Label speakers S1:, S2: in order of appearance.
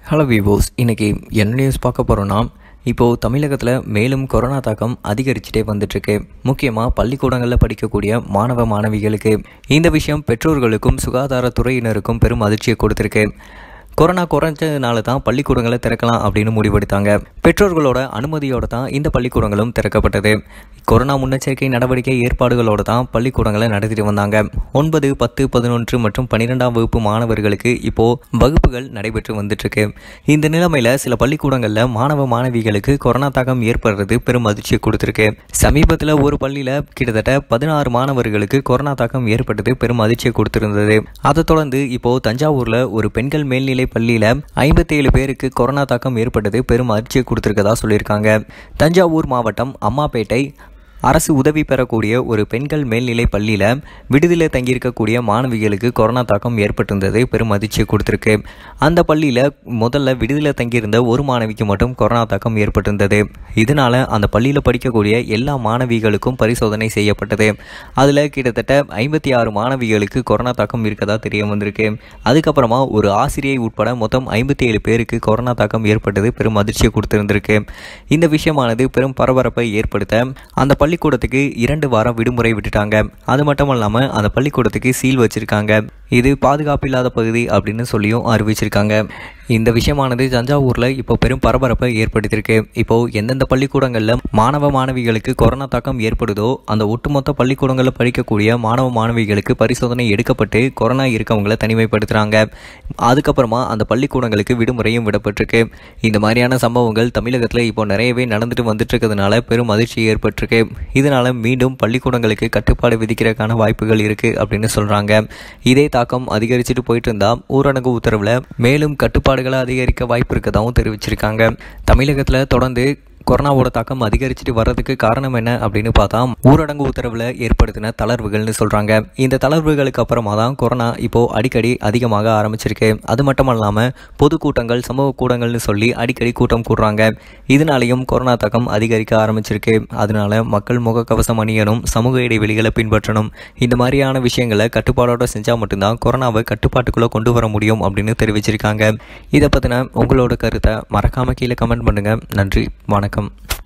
S1: hello விவோஸ் இன்றைக்கி என்ன news பார்க்க போகிறோன்னா இப்போது தமிழகத்தில் மேலும் கொரோனா தாக்கம் அதிகரிச்சுட்டே வந்துட்டுருக்கு முக்கியமாக பள்ளிக்கூடங்களில் படிக்கக்கூடிய மாணவ மாணவிகளுக்கு இந்த விஷயம் பெற்றோர்களுக்கும் சுகாதாரத்துறையினருக்கும் பெரும் அதிர்ச்சியை கொடுத்துருக்கு கொரோனா குறைஞ்சதுனால தான் பள்ளிக்கூடங்களை திறக்கலாம் அப்படின்னு முடிவெடுத்தாங்க பெற்றோர்களோட அனுமதியோடு தான் இந்த பள்ளிக்கூடங்களும் திறக்கப்பட்டது கொரோனா முன்னெச்சரிக்கை நடவடிக்கை ஏற்பாடுகளோடு தான் பள்ளிக்கூடங்களை நடத்திட்டு வந்தாங்க ஒன்பது பத்து பதினொன்று மற்றும் பன்னிரெண்டாம் வகுப்பு மாணவர்களுக்கு இப்போ வகுப்புகள் நடைபெற்று வந்துட்டுருக்கு இந்த நிலைமையில் சில பள்ளிக்கூடங்களில் மாணவ மாணவிகளுக்கு கொரோனா தாக்கம் ஏற்படுறது பெரும் அதிர்ச்சியை கொடுத்துருக்கு சமீபத்தில் ஒரு பள்ளியில் கிட்டத்தட்ட பதினாறு மாணவர்களுக்கு கொரோனா தாக்கம் ஏற்பட்டது பெரும் அதிர்ச்சியை கொடுத்திருந்தது அதை தொடர்ந்து இப்போ தஞ்சாவூரில் ஒரு பெண்கள் மேல்நிலை பள்ளியில் ஐம்பத்தி ஏழு பேருக்கு கொரோனா தாக்கம் ஏற்பட்டது பெரும் அதிர்ச்சியை கொடுத்திருக்கதா சொல்லியிருக்காங்க தஞ்சாவூர் மாவட்டம் அம்மாப்பேட்டை அரசு உதவி பெறக்கூடிய ஒரு பெண்கள் மேல்நிலை பள்ளியில் விடுதலை தங்கியிருக்கக்கூடிய மாணவிகளுக்கு கொரோனா தாக்கம் ஏற்பட்டிருந்தது பெரும் அதிர்ச்சியை கொடுத்துருக்கு அந்த பள்ளியில் முதல்ல விடுதலை தங்கியிருந்த ஒரு மாணவிக்கு மட்டும் கொரோனா தாக்கம் ஏற்பட்டிருந்தது இதனால் அந்த பள்ளியில் படிக்கக்கூடிய எல்லா மாணவிகளுக்கும் பரிசோதனை செய்யப்பட்டது அதில் கிட்டத்தட்ட ஐம்பத்தி ஆறு மாணவிகளுக்கு கொரோனா தாக்கம் இருக்கதா தெரிய வந்திருக்கு அதுக்கப்புறமா ஒரு ஆசிரியை உட்பட மொத்தம் ஐம்பத்தி ஏழு பேருக்கு கொரோனா தாக்கம் ஏற்பட்டது பெரும் அதிர்ச்சியை கொடுத்திருந்திருக்கு இந்த விஷயமானது பெரும் பரபரப்பை ஏற்படுத்த அந்த பள்ளிக்கூடத்துக்கு இரண்டு வாரம் விடுமுறை விட்டுட்டாங்க அது மட்டும் இல்லாமல் அந்த பள்ளிக்கூடத்துக்கு சீல் வச்சிருக்காங்க இது பாதுகாப்பில்லாத பகுதி அப்படின்னு சொல்லியும் அறிவிச்சிருக்காங்க இந்த விஷயமானது தஞ்சாவூரில் இப்போ பெரும் பரபரப்பை ஏற்படுத்தியிருக்கு இப்போ எந்தெந்த பள்ளிக்கூடங்களில் மாணவ மாணவிகளுக்கு கொரோனா தாக்கம் ஏற்படுதோ அந்த ஒட்டுமொத்த பள்ளிக்கூடங்களில் படிக்கக்கூடிய மாணவ மாணவிகளுக்கு பரிசோதனை எடுக்கப்பட்டு கொரோனா இருக்கவங்களை தனிமைப்படுத்துகிறாங்க அதுக்கப்புறமா அந்த பள்ளிக்கூடங்களுக்கு விடுமுறையும் விடப்பட்டிருக்கு இந்த மாதிரியான சம்பவங்கள் தமிழகத்தில் இப்போ நிறையவே நடந்துட்டு வந்துட்டு இருக்கிறதுனால பெரும் அதிர்ச்சி ஏற்பட்டிருக்கு இதனால மீண்டும் பள்ளிக்கூடங்களுக்கு கட்டுப்பாடு விதிக்கிறதுக்கான வாய்ப்புகள் இருக்குது அப்படின்னு சொல்கிறாங்க இதே தாக்கம் அதிகரிச்சுட்டு போயிட்டு இருந்தால் ஊரடங்கு உத்தரவில் மேலும் கட்டுப்பாடுகளை அதிகரிக்க வாய்ப்பு இருக்கதாகவும் தெரிவிச்சிருக்காங்க தமிழகத்தில் தொடர்ந்து கொரோனாவோட தாக்கம் அதிகரிச்சுட்டு வர்றதுக்கு காரணம் என்ன அப்படின்னு பார்த்தா ஊரடங்கு உத்தரவில் ஏற்படுத்தின தளர்வுகள்னு சொல்கிறாங்க இந்த தளர்வுகளுக்கு அப்புறமா தான் கொரோனா இப்போது அடிக்கடி அதிகமாக ஆரம்பிச்சிருக்கு அது மட்டும் இல்லாமல் பொதுக்கூட்டங்கள் சமூக கூட்டங்கள்னு சொல்லி அடிக்கடி கூட்டம் கூடுறாங்க இதனாலையும் கொரோனா தாக்கம் அதிகரிக்க ஆரம்பிச்சிருக்கு அதனால மக்கள் முகக்கவசம் அணியணும் சமூக இடைவெளிகளை பின்பற்றணும் இந்த மாதிரியான விஷயங்களை கட்டுப்பாடோட செஞ்சால் மட்டும்தான் கொரோனாவை கட்டுப்பாட்டுக்குள்ளே கொண்டு வர முடியும் அப்படின்னு தெரிவிச்சிருக்காங்க இதை பற்றின உங்களோட கருத்தை மறக்காமல் கீழே கமெண்ட் பண்ணுங்கள் நன்றி வணக்கம்